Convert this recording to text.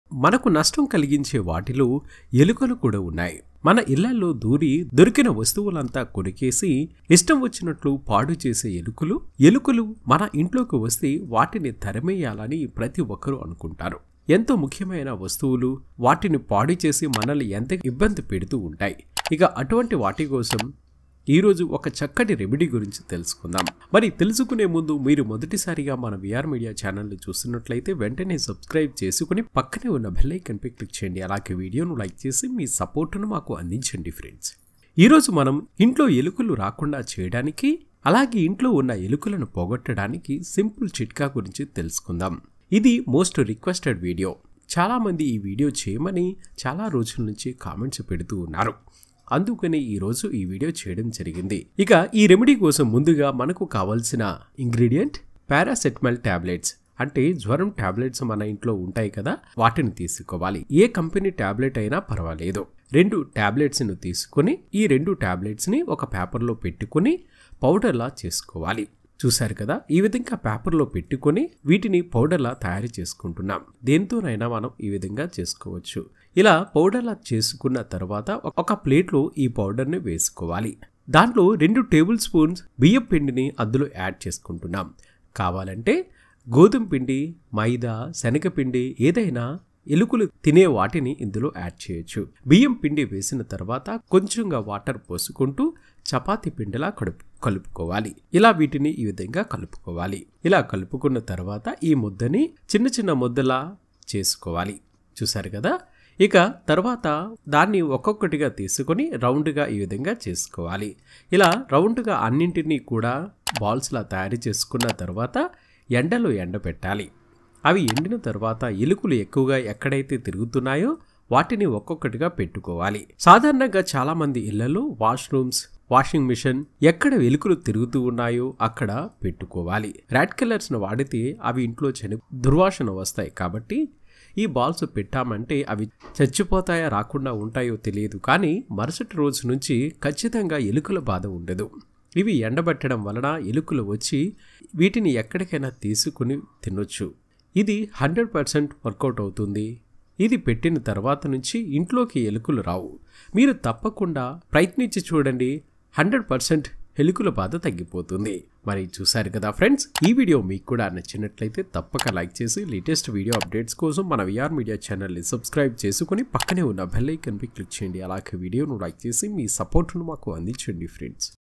మనకు నష్టం కలిగించే వాటిలో ఎలుకలు కూడా ఉన్నాయి మన ఇళ్లలో దూరి దొరికిన వస్తువులంతా కొరికేసి ఇష్టం వచ్చినట్లు పాడు చేసే ఎలుకలు ఎలుకలు మన ఇంట్లోకి వస్తే వాటిని తరిమేయాలని ప్రతి ఒక్కరూ అనుకుంటారు ఎంతో ముఖ్యమైన వస్తువులు వాటిని పాడు చేసి మనల్ని ఎంత ఇబ్బంది పెడుతూ ఉంటాయి ఇక అటువంటి వాటి కోసం ఈరోజు ఒక చక్కటి రెమెడీ గురించి తెలుసుకుందాం మరి తెలుసుకునే ముందు మీరు మొదటిసారిగా మన విఆర్ మీడియా ఛానల్ని చూస్తున్నట్లయితే వెంటనే సబ్స్క్రైబ్ చేసుకుని పక్కనే ఉన్న బెల్ ఐకన్పై క్లిక్ చేయండి అలాగే వీడియోను లైక్ చేసి మీ సపోర్టును మాకు అందించండి ఫ్రెండ్స్ ఈరోజు మనం ఇంట్లో ఎలుకలు రాకుండా చేయడానికి అలాగే ఇంట్లో ఉన్న ఎలుకలను పోగొట్టడానికి సింపుల్ చిట్కా గురించి తెలుసుకుందాం ఇది మోస్ట్ రిక్వెస్టెడ్ వీడియో చాలామంది ఈ వీడియో చేయమని చాలా రోజుల నుంచి కామెంట్స్ పెడుతూ ఉన్నారు అందుకని ఈరోజు ఈ వీడియో చేయడం జరిగింది ఇక ఈ రెమెడీ కోసం ముందుగా మనకు కావాల్సిన ఇంగ్రీడియంట్ పారాసెటమాల్ టాబ్లెట్స్ అంటే జ్వరం టాబ్లెట్స్ మన ఇంట్లో ఉంటాయి కదా వాటిని తీసుకోవాలి ఏ కంపెనీ టాబ్లెట్ అయినా పర్వాలేదు రెండు టాబ్లెట్స్ ను తీసుకుని ఈ రెండు టాబ్లెట్స్ ని ఒక పేపర్లో పెట్టుకుని పౌడర్లా చేసుకోవాలి చూశారు కదా ఈ విధంగా పేపర్లో పెట్టుకొని వీటిని పౌడర్లా తయారు చేసుకుంటున్నాం దేంతోనైనా మనం ఈ విధంగా చేసుకోవచ్చు ఇలా పౌడర్లా చేసుకున్న తర్వాత ఒక ప్లేట్లో ఈ పౌడర్ని వేసుకోవాలి దాంట్లో రెండు టేబుల్ స్పూన్స్ బియ్యం పిండిని అందులో యాడ్ చేసుకుంటున్నాం కావాలంటే గోధుమ పిండి మైదా శనగపిండి ఏదైనా ఎలుకలు తినే వాటిని ఇందులో యాడ్ చేయొచ్చు బియ్యం పిండి వేసిన తర్వాత కొంచెంగా వాటర్ పోసుకుంటూ చపాతీ పిండిలా కడుపు కలుపుకోవాలి ఇలా వీటిని ఈ విధంగా కలుపుకోవాలి ఇలా కలుపుకున్న తర్వాత ఈ ముద్దని చిన్న చిన్న ముద్దలా చేసుకోవాలి చూసారు కదా ఇక తర్వాత దాన్ని ఒక్కొక్కటిగా తీసుకొని రౌండ్గా ఈ విధంగా చేసుకోవాలి ఇలా రౌండ్గా అన్నింటినీ కూడా బాల్స్లా తయారు చేసుకున్న తర్వాత ఎండలో ఎండబెట్టాలి అవి ఎండిన తర్వాత ఎలుకలు ఎక్కువగా ఎక్కడైతే తిరుగుతున్నాయో వాటిని ఒక్కొక్కటిగా పెట్టుకోవాలి సాధారణంగా చాలామంది ఇళ్లలో వాష్రూమ్స్ వాషింగ్ మిషన్ ఎక్కడ ఎలుకలు తిరుగుతూ ఉన్నాయో అక్కడ పెట్టుకోవాలి రెడ్ కలర్స్ను వాడితే అవి ఇంట్లో చని దుర్వాసన వస్తాయి కాబట్టి ఈ బాల్స్ పెట్టామంటే అవి చచ్చిపోతాయా రాకుండా ఉంటాయో తెలియదు కానీ మరుసటి రోజు నుంచి ఖచ్చితంగా ఎలుకల బాధ ఉండదు ఇవి ఎండబెట్టడం వలన ఎలుకలు వచ్చి వీటిని ఎక్కడికైనా తీసుకుని తినొచ్చు ఇది హండ్రెడ్ పర్సెంట్ వర్కౌట్ అవుతుంది ఇది పెట్టిన తర్వాత నుంచి ఇంట్లోకి ఎలుకలు రావు మీరు తప్పకుండా ప్రయత్నించి చూడండి హండ్రెడ్ పర్సెంట్ ఎలుకల బాధ తగ్గిపోతుంది మరి చూసారు కదా ఫ్రెండ్స్ ఈ వీడియో మీకు కూడా నచ్చినట్లయితే తప్పక లైక్ చేసి లేటెస్ట్ వీడియో అప్డేట్స్ కోసం మన విఆర్ మీడియా ఛానల్ని సబ్స్క్రైబ్ చేసుకుని పక్కనే ఉన్న బెల్ ఐకన్పై క్లిక్ చేయండి అలాగే వీడియోను లైక్ చేసి మీ సపోర్ట్ను మాకు అందించండి ఫ్రెండ్స్